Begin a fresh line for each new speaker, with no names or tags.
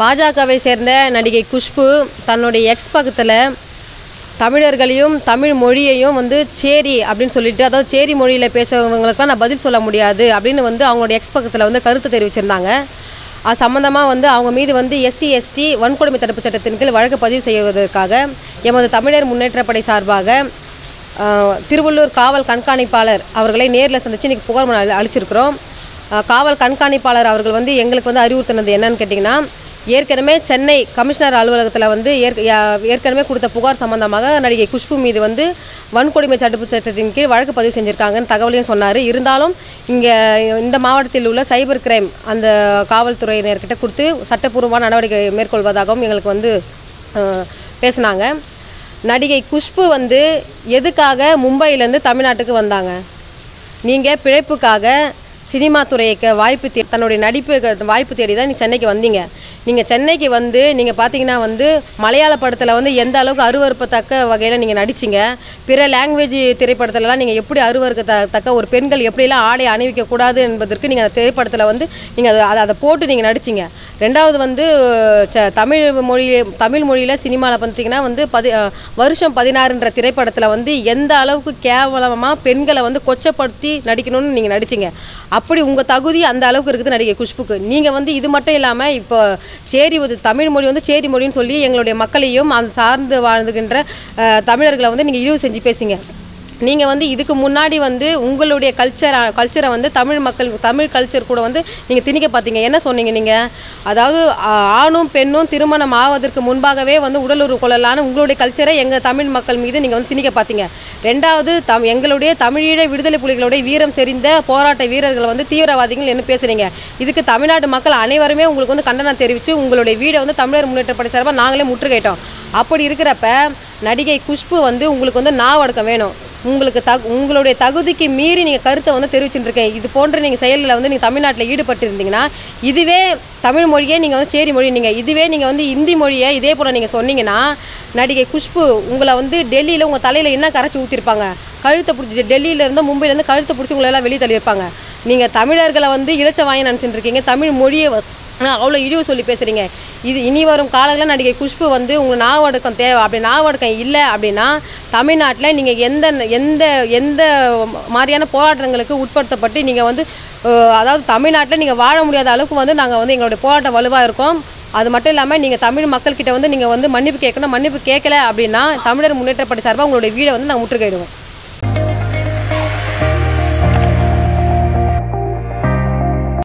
பாஜகவை சேர்ந்த நடிகை குஷ்பு தன்னுடைய எக்ஸ் பக்கத்தில் தமிழர்களையும் தமிழ் மொழியையும் வந்து சேரி அப்படின்னு சொல்லிட்டு அதாவது சேரி மொழியில் பேசுகிறவங்களுக்குலாம் நான் பதில் சொல்ல முடியாது அப்படின்னு வந்து அவங்களுடைய எக்ஸ் பக்கத்தில் வந்து கருத்து தெரிவிச்சிருந்தாங்க அது சம்மந்தமாக வந்து அவங்க மீது வந்து எஸ்சி எஸ்டி வன்கொடுமை தடுப்பு சட்டத்தின் கீழ் வழக்கு பதிவு செய்வதற்காக எமது தமிழர் முன்னேற்றப்படை சார்பாக ஆஹ், திருவள்ளூர் காவல் கண்காணிப்பாளர் அவர்களை நேரில் சந்தித்து இன்றைக்கி புகார் மனு அளி- அளிச்சிருக்கிறோம் ஆஹ், காவல் கண்காணிப்பாளர் அவர்கள் வந்து எங்களுக்கு வந்து அறிவுறுத்தினது என்னன்னு கேட்டிங்கன்னா ஏற்கனவே சென்னை கமிஷனர் அலுவலகத்தில் வந்து ஏற்க- யா- ஏற்கனவே கொடுத்த புகார் சம்பந்தமாக நடிகை குஷ்பு மீது வந்து வன்கொடுமை தடுப்பு சட்டத்தின் கீழ் வழக்கு பதிவு செஞ்சுருக்காங்கன்னு தகவலையும் சொன்னார் இருந்தாலும் இங்கே இந்த மாவட்டத்தில் உள்ள சைபர் கிரைம் அந்த காவல்துறையினர்கிட்ட கொடுத்து சட்டப்பூர்வமான நடவடிக்கை மேற்கொள்வதாகவும் எங்களுக்கு வந்து ஆஹ், பேசுனாங்க நடிகை குஷ்பு வந்து எதுக்காக மும்பையிலேருந்து தமிழ்நாட்டுக்கு வந்தாங்க நீங்கள் பிழைப்புக்காக சினிமா துறைக்கு வாய்ப்பு தே தன்னுடைய நடிப்பு வாய்ப்பு தேடி தான் நீங்கள் சென்னைக்கு வந்தீங்க நீங்கள் சென்னைக்கு வந்து நீங்கள் பார்த்தீங்கன்னா வந்து மலையாள படத்தில் வந்து எந்த அளவுக்கு அருவருப்பத்தக்க வகையில் நீங்கள் நடிச்சிங்க பிற லாங்குவேஜ் திரைப்படத்துலலாம் நீங்கள் எப்படி அருவருக்க த தக்க ஒரு பெண்கள் எப்படிலாம் ஆடை அணிவிக்கக்கூடாது என்பதற்கு நீங்கள் அந்த திரைப்படத்தில் வந்து நீங்கள் அதை அதை போட்டு நீங்கள் நடிச்சிங்க ரெண்டாவது வந்து ச- தமிழ் மொழி தமிழ் மொழியில் சினிமாவில் பார்த்தீங்கன்னா வந்து பதி அஹ், வருஷம் பதினாறுன்ற திரைப்படத்தில் வந்து எந்த அளவுக்கு கேவலமாக பெண்களை வந்து கொச்சப்படுத்தி நடிக்கணும்னு நீங்கள் நடிச்சிங்க அப்படி உங்கள் தகுதி அந்த அளவுக்கு இருக்குது நடிகை குஷ்புக்கு நீங்கள் வந்து இது மட்டும் இல்லாமல் இப்போ சேரி வந்து தமிழ் மொழி வந்து சேரி மொழின்னு சொல்லி எங்களுடைய மக்களையும் அந்த சார்ந்து வாழ்ந்துகின்ற அஹ், தமிழர்களை வந்து நீங்கள் இழிவு செஞ்சு பேசுங்க நீங்கள் வந்து இதுக்கு முன்னாடி வந்து உங்களுடைய கல்ச்சர் கல்ச்சரை வந்து தமிழ் மக்கள் தமிழ் கல்ச்சர் கூட வந்து நீங்கள் திணிக்க பார்த்தீங்க என்ன சொன்னீங்க நீங்கள் அதாவது ஆ- ஆணும் பெண்ணும் திருமணம் ஆவதற்கு முன்பாகவே வந்து உடலுறவு கொள்ளலான்னு உங்களுடைய கல்ச்சரை எங்கள் தமிழ் மக்கள் மீது நீங்கள் வந்து திணிக்க பார்த்தீங்க ரெண்டாவது தம் எங்களுடைய தமிழீழ விடுதலை புலிகளுடைய வீரம் செறிந்த போராட்ட வீரர்கள் வந்து தீவிரவாதிகள் என்ன பேசுறீங்க இதுக்கு தமிழ்நாட்டு மக்கள் அனைவருமே உங்களுக்கு வந்து கண்டனம் தெரிவித்து உங்களுடைய வீடை வந்து தமிழர் முன்னேற்றப்படை சார்பாக நாங்களே முற்றுகையிட்டோம் அப்படி இருக்கிறப்ப நடிகை குஷ்பு வந்து உங்களுக்கு வந்து நாவடக்கம் வேணும் உங்களுக்கு தகு உங்களுடைய தகுதிக்கு மீறி நீங்கள் கருத்தை வந்து தெரிவிச்சுட்டு இருக்கேன் இது போன்ற நீங்கள் செயலில் வந்து நீங்கள் தமிழ்நாட்டில் ஈடுபட்டு இருந்தீங்கன்னா இதுவே தமிழ் மொழியே நீங்கள் வந்து சேரி மொழி நீங்கள் இதுவே நீங்கள் வந்து இந்தி மொழியை இதே போல் நீங்கள் சொன்னீங்கன்னா நடிகை குஷ்பு உங்களை வந்து டெல்லியில் உங்கள் தலையில் என்ன கரைச்சி ஊற்றிருப்பாங்க கழுத்தை பிடிச்சி டெல்லியிலேருந்து மும்பையிலேருந்து கழுத்தை பிடிச்சி உங்களை எல்லாம் வெளியே தள்ளியிருப்பாங்க நீங்கள் தமிழர்களை வந்து இலச்ச வாங்கி நினச்சிட்டு இருக்கீங்க தமிழ் மொழியை வ- ஆனால் அவ்வளோ இழிவு சொல்லி பேசுகிறீங்க இது இனி வரும் காலங்களில் நடிகை குஷ்பு வந்து உங்களுக்கு நாவடக்கம் தேவை அப்படி நாவடக்கம் இல்லை அப்படின்னா தமிழ்நாட்டில் நீங்கள் எந்த எந்த எந்த மாதிரியான போராட்டங்களுக்கு உட்படுத்தப்பட்டு நீங்கள் வந்து அஹ், அதாவது தமிழ்நாட்டில் நீங்கள் வாழ முடியாத அளவுக்கு வந்து நாங்கள் வந்து எங்களுடைய போராட்டம் வலுவாக இருக்கோம் அது மட்டும் இல்லாமல் நீங்கள் தமிழ் மக்கள்கிட்ட வந்து நீங்கள் வந்து மன்னிப்பு கேட்கணும் மன்னிப்பு கேட்கல அப்படின்னா தமிழர் முன்னேற்றப்பட்ட சார்பாக உங்களுடைய வீடை வந்து நாங்கள் முற்றுகையிடுவோம்